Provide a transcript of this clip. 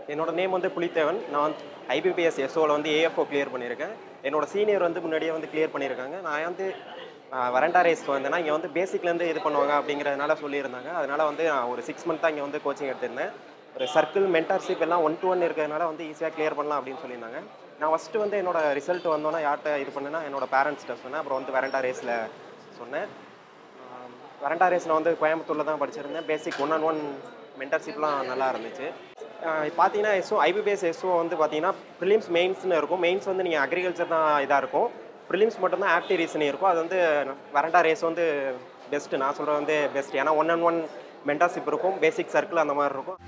என்னோட நேம் வந்து புலித்தேவன் நான் வந்து ஐபிபிஎஸ் எஸ்ஓவில் வந்து ஏஎஃப்ஓ கிளியர் பண்ணியிருக்கேன் என்னோட சீனியர் வந்து முன்னாடியே வந்து கிளியர் பண்ணியிருக்காங்க நான் வந்து வரண்டா ரேஸ்க்கு வந்தேன்னா இங்கே வந்து பேசிக்லேருந்து இது பண்ணுவாங்க அப்படிங்கிறதுனால சொல்லியிருந்தாங்க அதனால வந்து நான் ஒரு சிக்ஸ் மந்த்தாக இங்கே வந்து கோச்சிங் எடுத்திருந்தேன் ஒரு சர்க்கிள் மென்டர்ஷிப் எல்லாம் ஒன் டு ஒன் இருக்கிறதுனால வந்து ஈஸியாக கிளியர் பண்ணலாம் அப்படின்னு சொல்லியிருந்தாங்க நான் ஃபஸ்ட்டு வந்து என்னோட ரிசல்ட் வந்தோன்னா யார்கிட்ட இது பண்ணேன்னா என்னோட பேரண்ட்ஸ்கிட்ட சொன்னேன் அப்புறம் வந்து வரண்டா ரேஸில் சொன்னேன் வரண்டா ரேஸ் நான் வந்து கோயம்புத்தூரில் தான் படிச்சிருந்தேன் பேசிக் ஒன் ஆன் ஒன் மென்டர்ஷிப்லாம் நல்லா இருந்துச்சு ஆஹ் பார்த்தீங்கன்னா எஸ்ஓ ஐபிபிஎஸ் எஸ்ஓ வந்து பார்த்தீங்கன்னா ப்ரிலிம்ஸ் மெயின்ஸ்னு இருக்கும் மெயின்ஸ் வந்து நீங்கள் அக்ரிகல்ச்சர் தான் இதாக இருக்கும் ப்ரிலிம்ஸ் மட்டும்தான் ஆக்டிவ் ரீசன் இருக்கும் அது வந்து வரண்டா ரேஸ் வந்து பெஸ்ட்டு நான் சொல்கிறது வந்து பெஸ்ட் ஏன்னா ஒன் அண்ட் ஒன் மென்டர்ஷிப் இருக்கும் பேசிக் சர்க்கிள் அந்த மாதிரி இருக்கும்